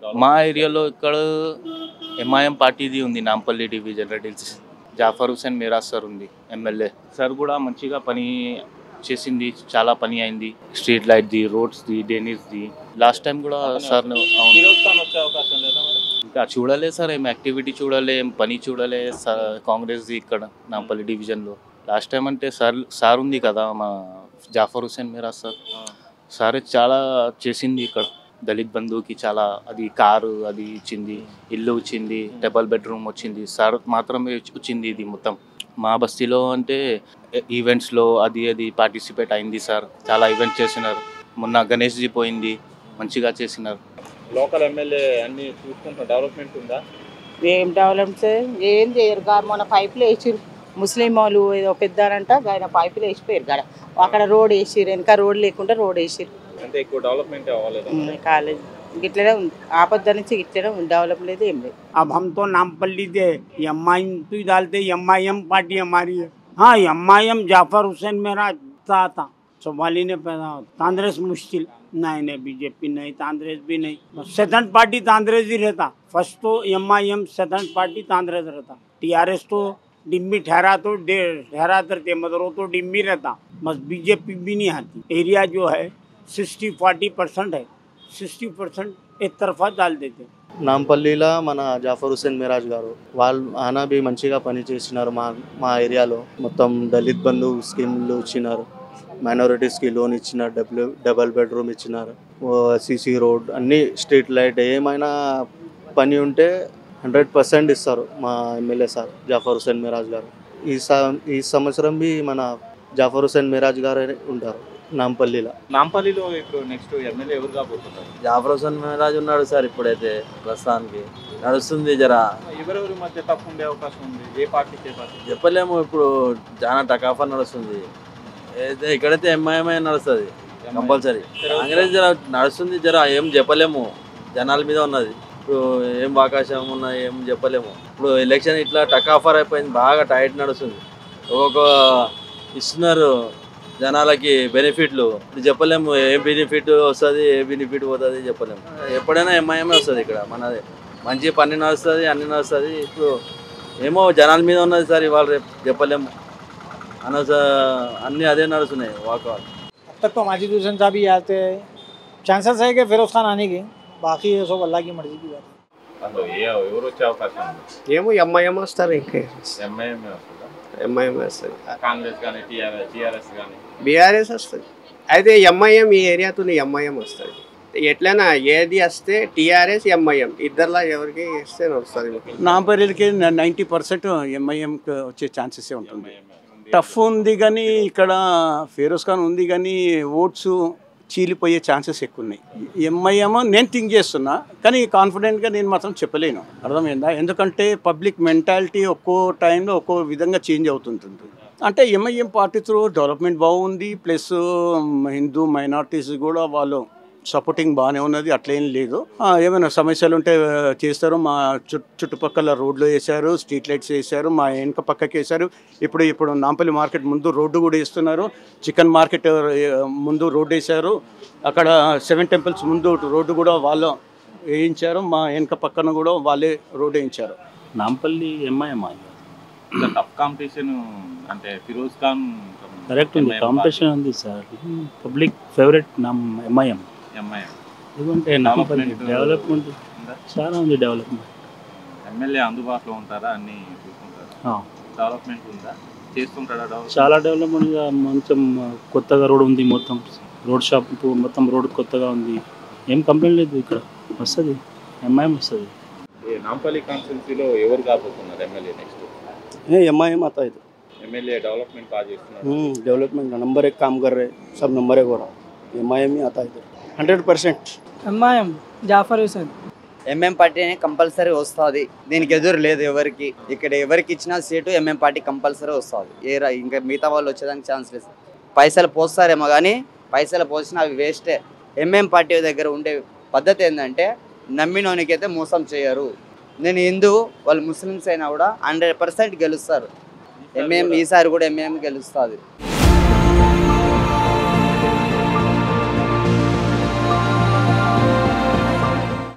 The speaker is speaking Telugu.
మా ఏరియాలో ఇక్కడ ఎంఐఎం పార్టీది ఉంది Nampally division Red Hills Jafar Hussain Meraj sir ఉంది ఎమ్మెల్యే సార్ కూడా మంచిగా పని చేసింది చాలా పని అయింది స్ట్రీట్ లైట్ది రోడ్స్ది డ్రైనేజ్ది లాస్ట్ టైం కూడా సార్ ఫిరోజ్ ఖాన్ వచ్చే అవకాశం లేదా మరి ఇంకా చూడలే సార్ ఏం యాక్టివిటీ చూడలే ఏం పని చూడలే సార్ కాంగ్రెస్ది ఇక్కడ నాంపల్లి డివిజన్లో లాస్ట్ టైం అంటే సార్ సార్ ఉంది కదా మా జాఫర్ హుసేన్ మీరాజ్ సార్ సార్ చాలా చేసింది ఇక్కడ దళిత్ బంధువుకి చాలా అది కారు అది ఇచ్చింది ఇల్లు వచ్చింది డబల్ బెడ్రూమ్ వచ్చింది సార్ మాత్రమే వచ్చింది ఇది మొత్తం మా బస్తీలో అంటే ఈవెంట్స్లో అది అది పార్టిసిపేట్ అయింది సార్ చాలా ఈవెంట్స్ చేసినారు మొన్న గణేష్జీ పోయింది మంచిగా చేసినారు లోకల్ ఎమ్మెల్యే అన్ని చూసుకుంటున్న డెవలప్మెంట్ ఉందా ఏం డెవలప్ ఏం చేయరు గా మన పైపులు వేసిరు ముస్లిం వాళ్ళు ఏదో పెద్దారంట ఆయన పైపులు వేసిపోయారు కాడ అక్కడ రోడ్ వేసిరు వెనక రోడ్ లేకుండా రోడ్ వేసిరు అంటే ఎక్కువ డెవలప్మెంట్ అవ్వలేదు కాలేజ్ గిట్లనే ఉంది ఆపద నుంచి గిట్లనే ఉంది డెవలప్ లేదు ఏం లేదు अब हम तो नामपल्ली थे एम आई तो डालते एम आई एम पार्टी हमारी है हाँ M I M Jafar Hussain मेरा था था सवाल ही ने पैदा होता कांग्रेस मुश्किल नहीं नहीं बीजेपी नहीं कांग्रेस भी नहीं बस सेकंड पार्टी कांग्रेस ही रहता फर्स्ट तो M I M second party Congress रहता टी आर एस तो डिम्बी ठहरा तो डे- ठहरा करते मतलब वो तो डिम्बी रहता बस बीजेपी भी नहीं आती एरिया जो है सिक्सटी फोर्टी परसेंट है सिक्सटी परसेंट एक तरफा डाल देते నాంపల్లిలో మన జాఫర్ హుసేన్ మిరాజ్ గారు వాళ్ళు ఆయన బి మంచిగా పని చేసినారు మా మా ఏరియాలో మొత్తం దళిత్ బంధు స్కీమ్లు ఇచ్చినారు మైనారిటీస్కి లోన్ ఇచ్చినారు డబుల్ డబల్ బెడ్రూమ్ ఇచ్చినారు సీసీ రోడ్ అన్ని స్ట్రీట్ లైట్ ఏమైనా పని ఉంటే హండ్రెడ్ పర్సెంట్ ఇస్తారు మా ఎమ్మెల్యే సార్ జాఫర్ హుసేన్ మిరాజ్ గారు ఈ స- ఈ సంవత్సరం బి మన జాఫర్ హుసేన్ మిరాజ్ గారే ఉంటారు నాంపల్లిలో నాంపల్లిలో ఇప్పుడు నెక్స్ట్ ఎమ్మెల్యే ఎవరు కాబోతున్నారు జాఫర్ హుసేన్ మహారాజ్ ఉన్నాడు సార్ ఇప్పుడైతే ప్రస్తుతానికి నడుస్తుంది జర ఎవరెవరి మధ్య తప్పు ఉండే అవకాశం ఉంది ఏ పార్టీకి ఏ పార్టీ చెప్పలేము ఇప్పుడు చాలా టకాఫా నడుస్తుంది అయితే ఇక్కడైతే ఎంఐఎంఐ నడుస్తుంది కంపల్సరీ కాంగ్రెస్ జర నడుస్తుంది జర ఏం చెప్పలేము జనాల మీద ఉన్నది ఇప్పుడు ఏం అవకాశం ఉన్నాయి ఏం చెప్పలేము ఇప్పుడు ఎలక్షన్ ఇట్లా టక్ ఆఫర్ అయిపోయింది బాగా టైట్ నడుస్తుంది ఒక్కొక్క ఇస్తున్నారు జనాలకి బెనిఫిట్లు ఇప్పుడు చెప్పలేము ఏ బెనిఫిట్ వస్తుంది ఏ బెనిఫిట్ పోతుంది చెప్పలేము ఎప్పుడైనా ఎంఐఎంఏ వస్తుంది ఇక్కడ మనది మంచి పని నడుస్తుంది అన్ని నడుస్తుంది ఇప్పుడు ఏమో జనాల మీద ఉన్నది సార్ ఇవాళ రేపు చెప్పలేము అనవస అన్నీ అదే నడుస్తున్నాయి వాకౌట్ अब तक तो माजिद हुसैन साहब ही आते हैं चांसेस है कि फिरोज खान आने की बाकी ये सब अल्लाह की मर्जी की बात है అందులో ఏ ఎవరు వచ్చే అవకాశం ఉంది ఏమో ఎంఐఎం వస్తారు ఇంకా ఎంఐఎం వస్తుందా ఎంఐఎం వస్తుంది కాంగ్రెస్ కానీ టీఆర్ఎస్ టీఆర్ఎస్ కానీ బీఆర్ఎస్ వస్తుంది అయితే ఎంఐఎం ఈ ఏరియాతో ఎంఐఎం వస్తుంది ఎట్లైనా ఏది వస్తే టీఆర్ఎస్ ఎంఐఎం ఇద్దరులా ఎవరికి ఇస్తే వస్తుంది నాంపల్లికి నైంటీ పర్సెంట్ ఎంఐఎంకి వచ్చే ఛాన్సెస్ ఉంటుంది టఫ్ ఉంది కానీ ఇక్కడ ఫిరోజ్ ఖాన్ ఉంది కానీ ఓట్స్ చీలిపోయే ఛాన్సెస్ ఎక్కువ ఉన్నాయి ఎంఐఎం నేను థింక్ చేస్తున్నా కానీ కాన్ఫిడెంట్గా నేను మాత్రం చెప్పలేను అర్థమైందా ఎందుకంటే పబ్లిక్ మెంటాలిటీ ఒక్కో టైంలో ఒక్కో విధంగా చేంజ్ అవుతుంటుంది అంటే ఎంఐఎం పార్టీ త్రూ డెవలప్మెంట్ బాగుంది ప్లస్ హిందూ మైనార్టీస్ కూడా వాళ్ళు సపోర్టింగ్ బాగానే ఉన్నది అట్లేం లేదు ఆ, ఏమైనా సమస్యలు ఉంటే ఆ, చేస్తారు మా చుట్ చుట్టుపక్కల రోడ్లు వేశారు స్ట్రీట్ లైట్స్ వేశారు మా వెనక పక్కకి వేశారు ఇప్పుడు ఇప్పుడు నాంపల్లి మార్కెట్ ముందు రోడ్డు కూడా వేస్తున్నారు చికెన్ మార్కెట్ ఆ, ముందు రోడ్డు వేశారు అక్కడ సెవెన్ టెంపుల్స్ ముందు రోడ్డు కూడా వాళ్ళు వేయించారు మా వెనక పక్కన కూడా వాళ్ళే రోడ్డు వేయించారు నాంపల్లి ఎంఐఎం ఇంకా టఫ్ కాంపిటీషన్ అంటే ఫిరోజ్ ఖాన్ కరెక్ట్ ఉంది MIM కాంపిటీషన్ ఉంది సార్ పబ్లిక్ ఫేవరెట్ నా ఎంఐఎం ఎంఐఎం ఎందుకంటే నాంపల్లి Development డెవలప్మెంట్ ఉందా? చాలా ఉంది డెవలప్మెంట్ ఎమ్మెల్యే అందుబాటులో ఉంటారా అన్ని చూసుకుంటారా డెవలప్మెంట్ ఉందా చేస్తుంటాడా డెవలప్మెంట్ చాలా డెవలప్మెంట్ మొత్తం కొత్తగా రోడ్ ఉంది మొత్తం రోడ్ షాప్ మొత్తం రోడ్ కొత్తగా ఉంది ఏం కంప్లైంట్ లేదు ఇక్కడ వస్తుంది ఎంఐఎం వస్తుంది ఏ నాంపల్లి కాన్స్టిట్యున్సీలో ఎవరు కాబోతున్నారు MLA next M I M आता है ఎమ్మెల్యే డెవలప్మెంట్ బాగా చేస్తున్నారు डेवलपमेंट का नंबर एक काम कर रहे सब नंबर एक हो रहा एम आई एम ही आता है इधर hundred percent MIM Jafar Hussain MM party అనేది కంపల్సరీ వస్తుంది దీనికి ఎదురు లేదు ఎవరికి ఇక్కడ ఎవరికి ఇచ్చినా సీటు ఎంఎం పార్టీ కంపల్సరీ వస్తుంది ఏ రా- ఇంకా మిగతా వాళ్ళు వచ్చేదానికి ఛాన్స్ లేదు పైసలు పోస్తారేమో కానీ పైసలు పోసినా అవి వేస్టే ఎంఎం పార్టీ దగ్గర ఉండే పద్ధతి ఏంటంటే నమ్మినోనికైతే మోసం చేయరు నేను హిందూ వాళ్ళు ముస్లిమ్స్ అయినా కూడా హండ్రెడ్ పర్సెంట్ గెలుస్తారు ఎంఏం ఈసారి కూడా ఎంఏం గెలుస్తుంది